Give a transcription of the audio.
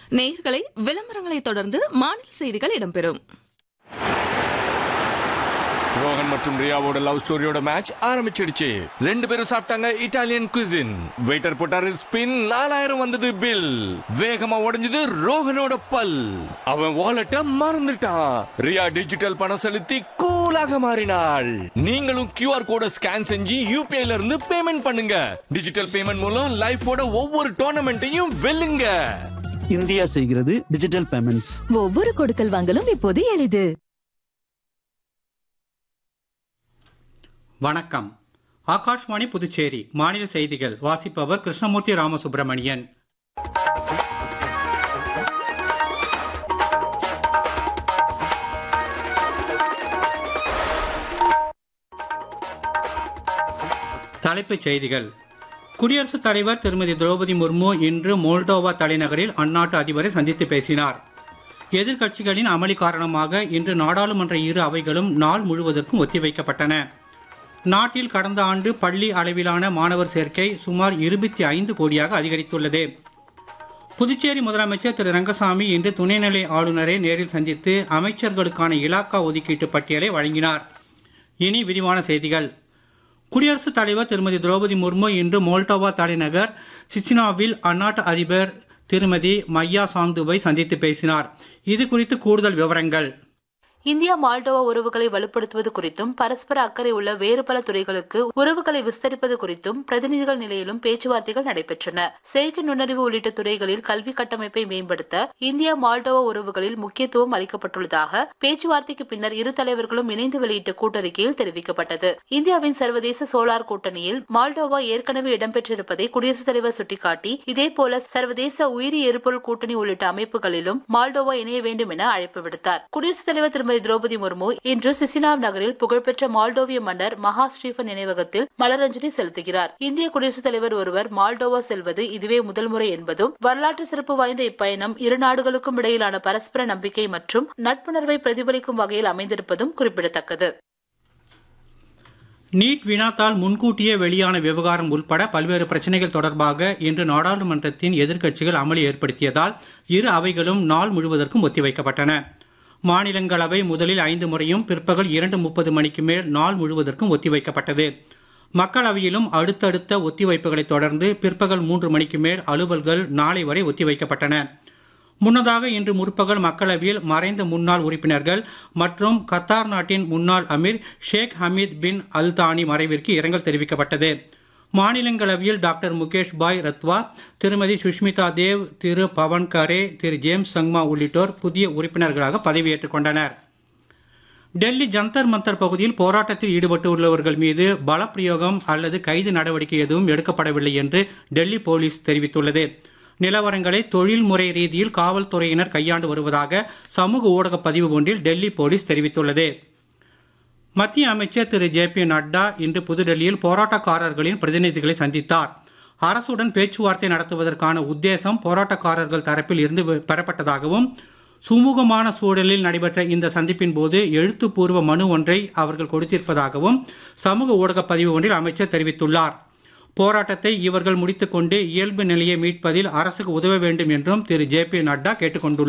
நேயர்களை விளம்பரங்களை தொடர்ந்து மாநில செய்திகள் இடம்பெறும் ரோஹன் மற்றும் ரியாவோட லவ் ஸ்டோரியோட மேட்ச் ஆரம்பிச்சிடுச்சு ரெண்டு பேரும் சாப்பிட்டாங்க இட்டாலியன் குசின் வெயிட்டர் போட்டாரு ஸ்பின் நாலாயிரம் வந்தது பில் வேகமா உடைஞ்சது ரோஹனோட பல் அவன் வாலெட்ட மறந்துட்டான் ரியா டிஜிட்டல் பணம் செலுத்தி கூலாக மாறினாள் நீங்களும் கியூஆர் கோட ஸ்கேன் செஞ்சு யூபிஐல இருந்து பேமெண்ட் பண்ணுங்க டிஜிட்டல் பேமெண்ட் மூலம் லைஃபோட ஒவ்வொரு டோர்னமெண்ட்டையும் வெல்லுங்க இந்தியா செய்கிறது டிஜிட்டல் பேமெண்ட்ஸ் ஒவ்வொரு கொடுக்கல் வாங்கலும் இப்போது எளிது வணக்கம் ஆகாஷ்வாணி புதுச்சேரி மாநில செய்திகள் வாசிப்பவர் கிருஷ்ணமூர்த்தி ராமசுப்பிரமணியன் தலைப்புச் செய்திகள் குடியரசுத் தலைவர் திருமதி திரௌபதி முர்மு இன்று மோல்டோவா தலைநகரில் அந்நாட்டு அதிபரை சந்தித்து பேசினார் எதிர்க்கட்சிகளின் அமளி காரணமாக இன்று நாடாளுமன்ற இரு அவைகளும் நாள் முழுவதற்கும் ஒத்திவைக்கப்பட்டன நாட்டில் கடந்த ஆண்டு பள்ளி அளவிலான மாணவர் சேர்க்கை சுமார் இருபத்தி ஐந்து கோடியாக அதிகரித்துள்ளது புதுச்சேரி முதலமைச்சர் திரு ரங்கசாமி இன்று துணைநிலை ஆளுநரை நேரில் சந்தித்து அமைச்சர்களுக்கான இலாக்கா ஒதுக்கீட்டு பட்டியலை வழங்கினார் இனி விரிவான செய்திகள் குடியரசுத் தலைவர் திருமதி திரௌபதி முர்மு இன்று மோல்டோவா தலைநகர் சிச்சினாவில் அந்நாட்டு அதிபர் திருமதி மையா சாந்துவை சந்தித்து பேசினார் இது குறித்து கூடுதல் விவரங்கள் இந்தியா மால்டோவா உறவுகளை வலுப்படுத்துவது குறித்தும் பரஸ்பர அக்கறை உள்ள வேறு பல துறைகளுக்கு உறவுகளை விஸ்தரிப்பது குறித்தும் பிரதிநிதிகள் நிலையிலும் பேச்சுவார்த்தைகள் நடைபெற்றன செயற்கை நுண்ணறிவு உள்ளிட்ட துறைகளில் கல்வி கட்டமைப்பை மேம்படுத்த இந்தியா மால்டோவா உறவுகளில் முக்கியத்துவம் அளிக்கப்பட்டுள்ளதாக பேச்சுவார்த்தைக்கு பின்னர் இரு தலைவர்களும் இணைந்து வெளியிட்ட கூட்டறிக்கையில் தெரிவிக்கப்பட்டது இந்தியாவின் சர்வதேச சோலார் கூட்டணியில் மால்டோவா ஏற்கனவே இடம்பெற்றிருப்பதை குடியரசுத் தலைவர் சுட்டிக்காட்டி இதேபோல சர்வதேச உயிரி எரிபொருள் கூட்டணி உள்ளிட்ட அமைப்புகளிலும் மால்டோவா இணைய வேண்டும் என அழைப்பு விடுத்தார் குடியரசுத் தலைவர் திருமதி திரௌபதி முர்மு இன்று சிசினாவ் நகரில் புகழ்பெற்ற மால்டோவிய மன்னர் மகா ஸ்டீஃபன் நினைவகத்தில் மலரஞ்சலி செலுத்துகிறார் இந்திய குடியரசுத் தலைவர் ஒருவர் மால்டோவா செல்வது இதுவே முதல் முறை என்பதும் வரலாற்று சிறப்பு வாய்ந்த இப்பயணம் இரு நாடுகளுக்கும் இடையிலான பரஸ்பர நம்பிக்கை மற்றும் நட்புணர்வை பிரதிபலிக்கும் வகையில் அமைந்திருப்பதும் குறிப்பிடத்தக்கது நீட் வினாத்தால் முன்கூட்டியே வெளியான விவகாரம் உள்பட பல்வேறு பிரச்சனைகள் தொடர்பாக இன்று நாடாளுமன்றத்தின் எதிர்க்கட்சிகள் அமளி ஏற்படுத்தியதால் இரு அவைகளும் நாள் முழுவதற்கும் ஒத்திவைக்கப்பட்டன மாநிலங்களவை முதலில் ஐந்து முறையும் பிற்பகல் இரண்டு முப்பது மணிக்கு மேல் நாள் முழுவதற்கும் ஒத்திவைக்கப்பட்டது மக்களவையிலும் அடுத்தடுத்த ஒத்திவைப்புகளை தொடர்ந்து பிற்பகல் மூன்று மணிக்கு மேல் அலுவல்கள் நாளை வரை ஒத்திவைக்கப்பட்டன முன்னதாக இன்று முற்பகல் மக்களவையில் மறைந்த முன்னாள் உறுப்பினர்கள் மற்றும் கத்தார் நாட்டின் முன்னாள் அமீர் ஷேக் ஹமீத் பின் அல்தானி மறைவிற்கு இரங்கல் தெரிவிக்கப்பட்டது மாநிலங்களவையில் டாக்டர் முகேஷ் பாய் ரத்வா திருமதி சுஷ்மிதா தேவ் திரு பவன் கரே திரு ஜேம்ஸ் சங்மா உள்ளிட்டோர் புதிய உறுப்பினர்களாக பதவியேற்றுக் கொண்டனர் டெல்லி ஜந்தர் மந்தர் பகுதியில் போராட்டத்தில் ஈடுபட்டுள்ளவர்கள் மீது பலப்பிரயோகம் அல்லது கைது நடவடிக்கை எதுவும் எடுக்கப்படவில்லை என்று டெல்லி போலீஸ் தெரிவித்துள்ளது நிலவரங்களை தொழில்முறை ரீதியில் காவல்துறையினர் கையாண்டு வருவதாக சமூக ஊடக பதிவு ஒன்றில் டெல்லி போலீஸ் தெரிவித்துள்ளது மத்திய அமைச்சர் திரு ஜே பி நட்டா இன்று புதுடெல்லியில் போராட்டக்காரர்களின் பிரதிநிதிகளை சந்தித்தார் அரசுடன் பேச்சுவார்த்தை நடத்துவதற்கான உத்தேசம் போராட்டக்காரர்கள் தரப்பில் இருந்து பெறப்பட்டதாகவும் சுமூகமான சூழலில் நடைபெற்ற இந்த சந்திப்பின் போது எழுத்துப்பூர்வ மனு ஒன்றை அவர்கள் கொடுத்திருப்பதாகவும் சமூக ஊடக பதிவு ஒன்றில் அமைச்சர் தெரிவித்துள்ளார் போராட்டத்தை இவர்கள் முடித்துக்கொண்டு இயல்பு நிலையை மீட்பதில் அரசுக்கு உதவ வேண்டும் என்றும் திரு ஜே பி நட்டா கேட்டுக்கொண்டுள்ளார்